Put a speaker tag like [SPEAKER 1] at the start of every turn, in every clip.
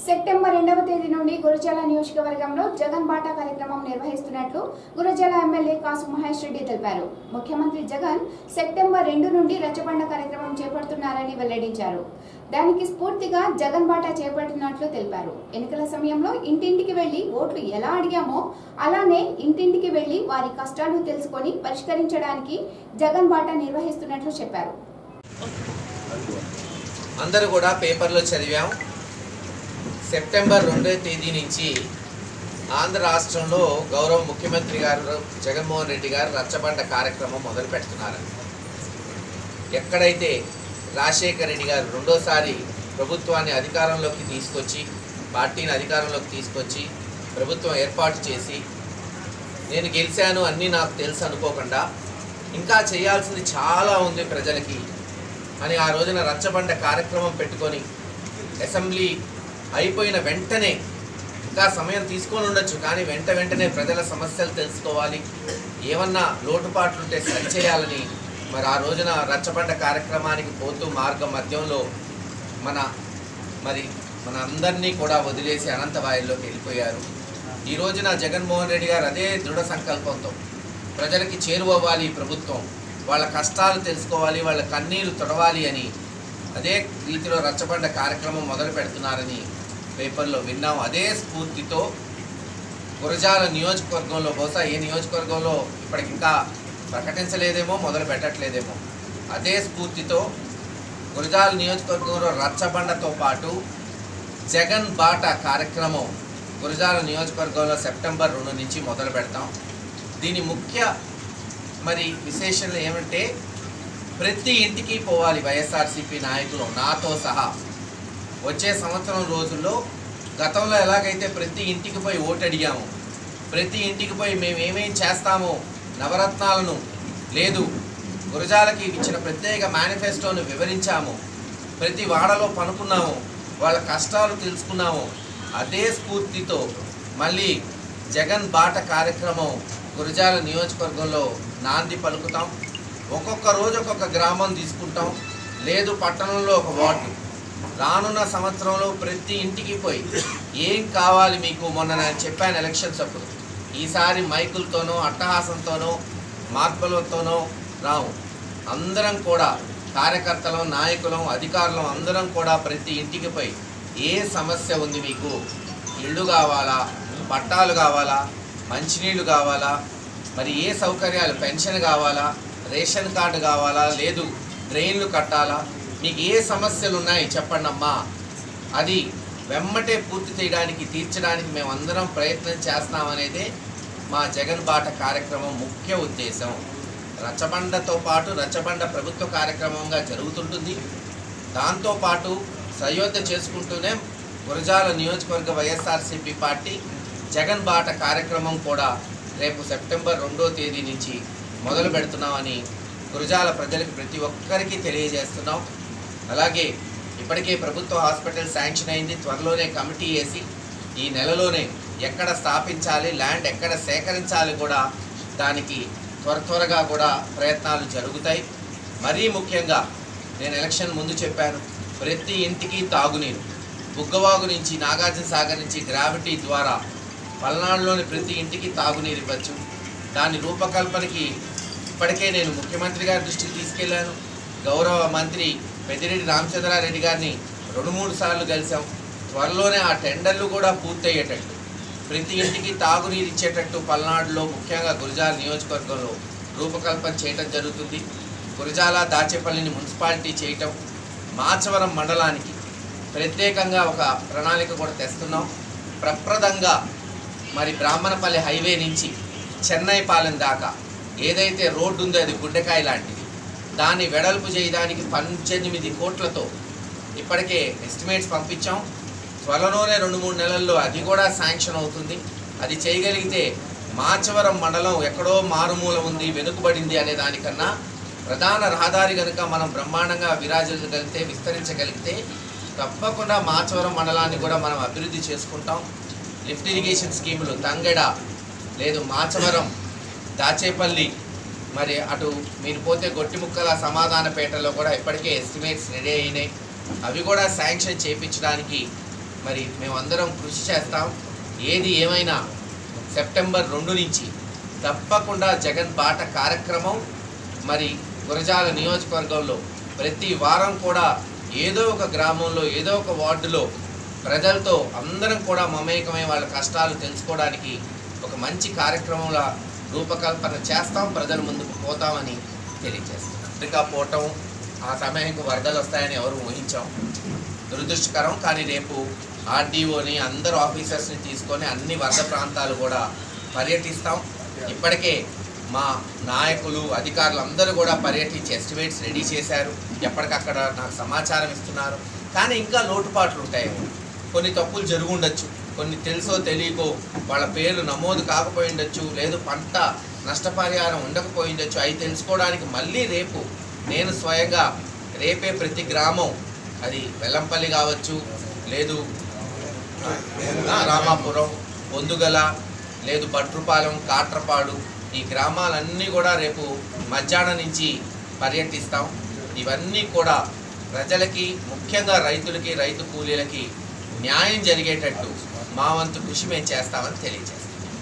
[SPEAKER 1] September రెండవ తేదీ నుండి గురజాల నియోజకవర్గంలో జగన్ బాటా కార్యక్రమం నిర్వహిస్తున్నట్లు గురజాల ఎమ్మెల్యే కాసు మహేష్ రెడ్డి తెలిపారు ముఖ్యమంత్రి జగన్ సెప్టెంబర్ రెండు నుండి రచ్చబండ కార్యక్రమం చేపడుతున్నారని వెల్లడించారు దానికి స్ఫూర్తిగా జగన్ బాటా చేపడుతున్నట్లు తెలిపారు ఎన్నికల సమయంలో ఇంటింటికి వెళ్లి ఓట్లు ఎలా అడిగామో అలానే ఇంటింటికి వెళ్లి వారి కష్టాలు తెలుసుకొని పరిష్కరించడానికి జగన్ బాటా నిర్వహిస్తున్నట్లు చెప్పారు
[SPEAKER 2] అందరూ కూడా పేపర్లో చదివాం సెప్టెంబర్ రెండో తేదీ నుంచి ఆంధ్ర రాష్ట్రంలో గౌరవ ముఖ్యమంత్రి గారు జగన్మోహన్ రెడ్డి గారు రచ్చబండ కార్యక్రమం మొదలు పెడుతున్నారు ఎక్కడైతే రాజశేఖర రెడ్డి గారు రెండోసారి ప్రభుత్వాన్ని అధికారంలోకి తీసుకొచ్చి పార్టీని అధికారంలోకి తీసుకొచ్చి ప్రభుత్వం ఏర్పాటు చేసి నేను గెలిచాను అన్నీ నాకు తెలుసు అనుకోకుండా ఇంకా చేయాల్సింది చాలా ఉంది ప్రజలకి అని ఆ రోజున రచ్చబండ కార్యక్రమం పెట్టుకొని అసెంబ్లీ అయిపోయిన వెంటనే ఇంకా సమయం తీసుకొని ఉండొచ్చు కానీ వెంట వెంటనే ప్రజల సమస్యలు తెలుసుకోవాలి ఏమన్నా లోటుపాట్లు ఉంటే సరిచేయాలని మరి ఆ రోజున రచ్చబండ కార్యక్రమానికి పోతూ మార్గం మధ్యంలో మన మరి మన అందరినీ కూడా వదిలేసి అనంతవాయుల్లోకి వెళ్ళిపోయారు ఈ రోజున జగన్మోహన్ రెడ్డి గారు అదే దృఢ సంకల్పంతో ప్రజలకి చేరువవ్వాలి ఈ ప్రభుత్వం వాళ్ళ కష్టాలు తెలుసుకోవాలి వాళ్ళ కన్నీరు తొడవాలి అని అదే రీతిలో రచ్చబండ కార్యక్రమం మొదలు పెడుతున్నారని పేపర్లో విన్నాం అదే స్ఫూర్తితో గురజాల నియోజకవర్గంలో బహుశా ఏ నియోజకవర్గంలో ఇప్పటికి ఇంకా ప్రకటించలేదేమో మొదలు పెట్టట్లేదేమో అదే స్ఫూర్తితో గురజాల నియోజకవర్గంలో రచ్చబండతో పాటు జగన్ బాట కార్యక్రమం గురజాల నియోజకవర్గంలో సెప్టెంబర్ రెండు నుంచి మొదలు పెడతాం దీని ముఖ్య మరి విశేషాలు ఏమంటే ప్రతి ఇంటికి పోవాలి వైఎస్ఆర్సీపీ నాయకులు నాతో సహా వచ్చే సంవత్సరం రోజుల్లో గతంలో ఎలాగైతే ప్రతి ఇంటికి పోయి ఓటు అడిగాము ప్రతి ఇంటికి పోయి మేము ఏమేం చేస్తామో నవరత్నాలను లేదు గురజాలకి ఇచ్చిన ప్రత్యేక మేనిఫెస్టోను వివరించాము ప్రతి వాడలో పనుకున్నాము వాళ్ళ కష్టాలు తెలుసుకున్నాము అదే స్ఫూర్తితో మళ్ళీ జగన్ బాట కార్యక్రమం గురజాల నియోజకవర్గంలో నాంది పలుకుతాం ఒక్కొక్క రోజు ఒక్కొక్క గ్రామం తీసుకుంటాం లేదు పట్టణంలో ఒక వార్డు రానున్న సంవత్సరంలో ప్రతి ఇంటికి పోయి ఏం కావాలి మీకు మొన్న నేను చెప్పాను ఎలక్షన్స్ అప్పుడు ఈసారి మైకులతోనో అట్టహాసంతోనో మార్పులతోనో రావు అందరం కూడా కార్యకర్తలం నాయకులం అధికారులం అందరం కూడా ప్రతి ఇంటికి పోయి ఏ సమస్య ఉంది మీకు ఇల్లు కావాలా పట్టాలు కావాలా మంచినీళ్ళు కావాలా మరి ఏ సౌకర్యాలు పెన్షన్ కావాలా రేషన్ కార్డు కావాలా లేదు డ్రైన్లు కట్టాలా మీకు ఏ సమస్యలు ఉన్నాయి చెప్పండి అమ్మా అది వెమ్మటే పూర్తి చేయడానికి తీర్చడానికి మేమందరం ప్రయత్నం చేస్తామనేదే మా జగన్ బాట కార్యక్రమం ముఖ్య ఉద్దేశం రచ్చబండతో పాటు రచ్చబండ ప్రభుత్వ కార్యక్రమంగా జరుగుతుంటుంది దాంతోపాటు సయోధ్య చేసుకుంటూనే గురజాల నియోజకవర్గ వైఎస్ఆర్సీపీ పార్టీ జగన్ బాట కార్యక్రమం కూడా రేపు సెప్టెంబర్ రెండో తేదీ నుంచి మొదలు పెడుతున్నామని గురజాల ప్రజలకు ప్రతి ఒక్కరికి తెలియజేస్తున్నాం అలాగే ఇప్పటికే ప్రభుత్వ హాస్పిటల్ శాంక్షన్ అయింది త్వరలోనే కమిటీ వేసి ఈ నెలలోనే ఎక్కడ స్థాపించాలి ల్యాండ్ ఎక్కడ సేకరించాలి కూడా దానికి త్వర త్వరగా కూడా ప్రయత్నాలు జరుగుతాయి మరీ ముఖ్యంగా నేను ఎలక్షన్ ముందు చెప్పాను ప్రతి ఇంటికి తాగునీరు బుగ్గవాగు నుంచి నాగార్జున సాగర్ నుంచి గ్రావిటీ ద్వారా పల్నాడులోని ప్రతి ఇంటికి తాగునీరు ఇవ్వచ్చు దాని రూపకల్పనకి ఇప్పటికే నేను ముఖ్యమంత్రి గారి దృష్టికి తీసుకెళ్లాను గౌరవ మంత్రి పెద్దిరెడ్డి రామచంద్రారెడ్డి గారిని రెండు మూడు సార్లు కలిసాం త్వరలోనే ఆ టెండర్లు కూడా పూర్తయ్యేటట్టు ప్రతి ఇంటికి తాగునీరు ఇచ్చేటట్టు పల్నాడులో ముఖ్యంగా గురజాల నియోజకవర్గంలో రూపకల్పన చేయటం జరుగుతుంది గురజాల దాచేపల్లిని మున్సిపాలిటీ చేయటం మాచవరం మండలానికి ప్రత్యేకంగా ఒక ప్రణాళిక కూడా తెస్తున్నాం ప్రప్రదంగా మరి బ్రాహ్మణపల్లి హైవే నుంచి చెన్నై పాలెం దాకా ఏదైతే రోడ్డు ఉందో అది గుడ్డకాయ లాంటిది దాన్ని వెడల్పు చేయడానికి పద్దెనిమిది కోట్లతో ఇప్పటికే ఎస్టిమేట్స్ పంపించాం త్వరలోనే రెండు మూడు నెలల్లో అది కూడా శాంక్షన్ అవుతుంది అది చేయగలిగితే మాచవరం మండలం ఎక్కడో మారుమూల ఉంది వెనుకబడింది అనే దానికన్నా ప్రధాన రహదారి కనుక మనం బ్రహ్మాండంగా విరాజించగలిగితే విస్తరించగలిగితే తప్పకుండా మాచవరం మండలాన్ని కూడా మనం అభివృద్ధి చేసుకుంటాం లిఫ్ట్ ఇరిగేషన్ స్కీములు తంగెడ లేదు మాచవరం దాచేపల్లి మరి అటు మీరు పోతే గొట్టిముక్కల సమాధానపేటలో కూడా ఇప్పటికే ఎస్టిమేట్స్ రెడీ అయినాయి అవి కూడా శాంక్షన్ చేయించడానికి మరి మేమందరం కృషి చేస్తాం ఏది ఏమైనా సెప్టెంబర్ రెండు నుంచి తప్పకుండా జగన్ బాట కార్యక్రమం మరి గురజాల నియోజకవర్గంలో ప్రతి వారం కూడా ఏదో ఒక గ్రామంలో ఏదో ఒక వార్డులో ప్రజలతో అందరం కూడా మమేకమై వాళ్ళ కష్టాలు తెలుసుకోవడానికి ఒక మంచి కార్యక్రమంలా రూపకల్పన చేస్తాం ప్రజల ముందుకు పోతామని తెలియజేస్తాం ఇంకా పోవటం ఆ సమయానికి వరదలు వస్తాయని ఎవరు ఊహించాం దురదృష్టకరం కానీ రేపు ఆర్డీఓని అందరు ఆఫీసర్స్ని తీసుకొని అన్ని వరద ప్రాంతాలు కూడా పర్యటిస్తాం ఇప్పటికే మా నాయకులు అధికారులు అందరూ కూడా పర్యటించి ఎస్టిమేట్స్ రెడీ చేశారు ఎప్పటికక్కడ నాకు సమాచారం ఇస్తున్నారు కానీ ఇంకా లోటుపాట్లు ఉంటాయి కొన్ని తప్పులు జరిగి ఉండొచ్చు కొన్ని తెలుసో తెలియకో వాళ్ళ పేర్లు నమోదు కాకపోయి ఉండొచ్చు లేదు పంట నష్టపరిహారం ఉండకపోయి ఉండొచ్చు అవి తెలుసుకోవడానికి మళ్ళీ రేపు నేను స్వయంగా రేపే ప్రతి గ్రామం అది వెల్లంపల్లి కావచ్చు లేదు ఆ, రామాపురం పొందుగల లేదు భట్రుపాలెం కాట్రపాడు ఈ గ్రామాలన్నీ కూడా రేపు మధ్యాహ్నం నుంచి పర్యటిస్తాం ఇవన్నీ కూడా ప్రజలకి ముఖ్యంగా రైతులకి రైతు కూలీలకి న్యాయం జరిగేటట్టు మా వంతు కృషి మేము చేస్తామని తెలియజేస్తాం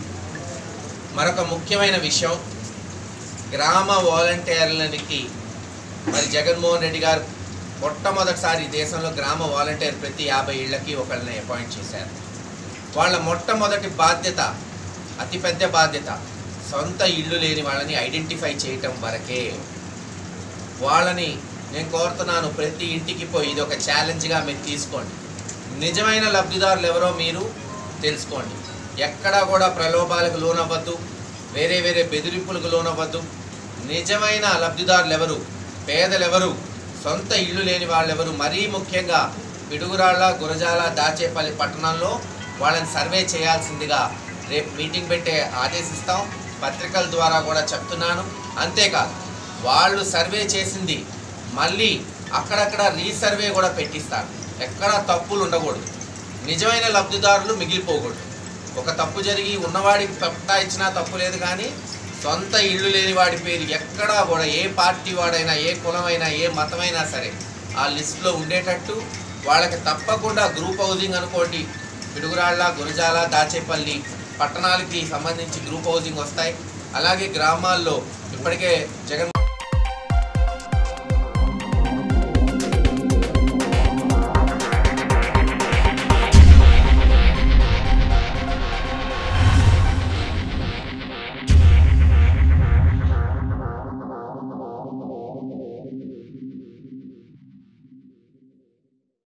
[SPEAKER 2] మరొక ముఖ్యమైన విషయం గ్రామ వాలంటీర్లకి మరి జగన్మోహన్ రెడ్డి గారు మొట్టమొదటిసారి ఈ దేశంలో గ్రామ వాలంటీర్ ప్రతి యాభై ఏళ్ళకి ఒకళ్ళని అపాయింట్ చేశారు వాళ్ళ మొట్టమొదటి బాధ్యత అతిపెద్ద బాధ్యత సొంత ఇల్లు లేని వాళ్ళని ఐడెంటిఫై చేయటం వరకే వాళ్ళని నేను కోరుతున్నాను ప్రతి ఇంటికి పోయి ఇది ఒక ఛాలెంజ్గా మీరు తీసుకోండి నిజమైన లబ్ధిదారులు ఎవరో మీరు తెలుసుకోండి ఎక్కడా కూడా ప్రలోభాలకు లోనవ్వద్దు వేరే వేరే బెదిరింపులకు లోనవ్వద్దు నిజమైన లబ్ధిదారులు ఎవరు పేదలు ఎవరు సొంత ఇల్లు లేని వాళ్ళు ఎవరు మరీ ముఖ్యంగా పిడుగురాళ్ళ గురజాల దాచేపల్లి పట్టణంలో వాళ్ళని సర్వే చేయాల్సిందిగా రేపు మీటింగ్ పెట్టే ఆదేశిస్తాం పత్రికల ద్వారా కూడా చెప్తున్నాను అంతేకాదు వాళ్ళు సర్వే చేసింది మళ్ళీ అక్కడక్కడ రీసర్వే కూడా పెట్టిస్తారు ఎక్కడా తప్పులు ఉండకూడదు నిజమైన లబ్ధిదారులు మిగిలిపోకూడదు ఒక తప్పు జరిగి ఉన్నవాడికి పట్టా ఇచ్చినా తప్పు లేదు కానీ సొంత ఇల్లు లేని వాడి పేరు ఎక్కడా కూడా ఏ పార్టీ వాడైనా ఏ కులమైనా ఏ మతమైనా సరే ఆ లిస్టులో ఉండేటట్టు వాళ్ళకి తప్పకుండా గ్రూప్ హౌసింగ్ అనుకోండి పిడుగురాళ్ళ గురజాల దాచేపల్లి పట్టణాలకి సంబంధించి గ్రూప్ హౌసింగ్ వస్తాయి అలాగే గ్రామాల్లో ఇప్పటికే జగన్